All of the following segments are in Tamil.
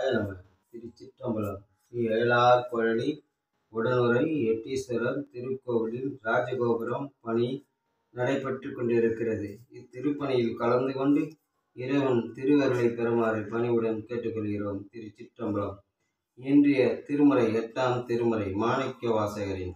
சிவாய நம திருச்சிற்றம்பலம் ஸ்ரீ ஏழார் குழலி உடனுரை எட்டீஸ்வரர் திருக்கோவிலில் ராஜகோபுரம் பணி நடைபெற்று கொண்டிருக்கிறது இத்திருப்பணியில் கலந்து கொண்டு இறைவன் திருவருளை பெறுமாறு பணிவுடன் கேட்டுக்கொள்கிறோம் திருச்சிற்றம்பலம் இன்றைய திருமுறை எட்டாம் திருமுறை மாணிக்க வாசகரின்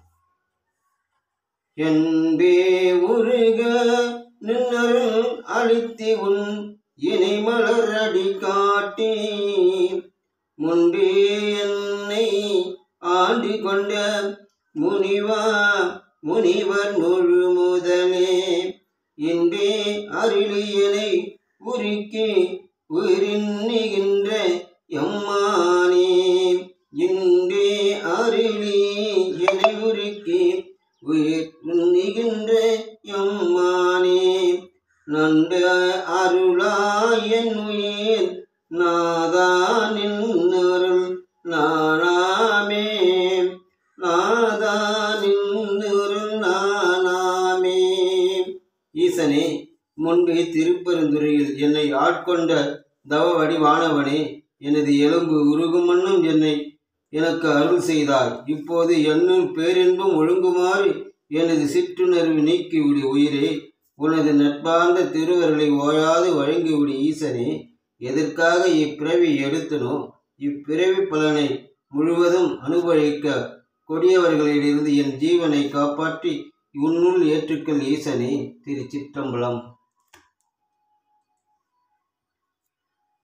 என்பே உருக நின்னருள் அளித்தி உன் இணை மலர் அடி காட்டி முன்பே என்னை ஆண்டு கொண்ட முனிவா முனிவர் முழு முதலே இன்றே அருளியனை உருக்கி உயிரின்னுகின்ற எம்மானே இன்றே அருளி எனை உருக்கி உயிர் உண்ணுகின்ற எம்மானே நண்ட அருளாயன் உயிர் நாதா நின்னருள் நானாமே நாதா நின்னருள் நானாமே ஈசனே முன்பு திருப்பெருந்துறையில் என்னை ஆட்கொண்ட தவ வடிவானவனே எனது எலும்பு உருகும் மண்ணும் என்னை எனக்கு அருள் செய்தாய் இப்போது என்னும் பேரின்பம் ஒழுங்குமாறு எனது சிற்றுணர்வு நீக்கிவிடு உயிரே உனது நட்பார்ந்த திருவருளை ஓயாது வழங்கிவிடு ஈசனே எதற்காக இப்பிறவி எடுத்தனோ இப்பிறவி பலனை முழுவதும் அனுபவிக்க கொடியவர்களிலிருந்து என் ஜீவனை காப்பாற்றி உன்னுள் ஏற்றுக்கொள் ஈசனே திருச்சிற்றம்பலம்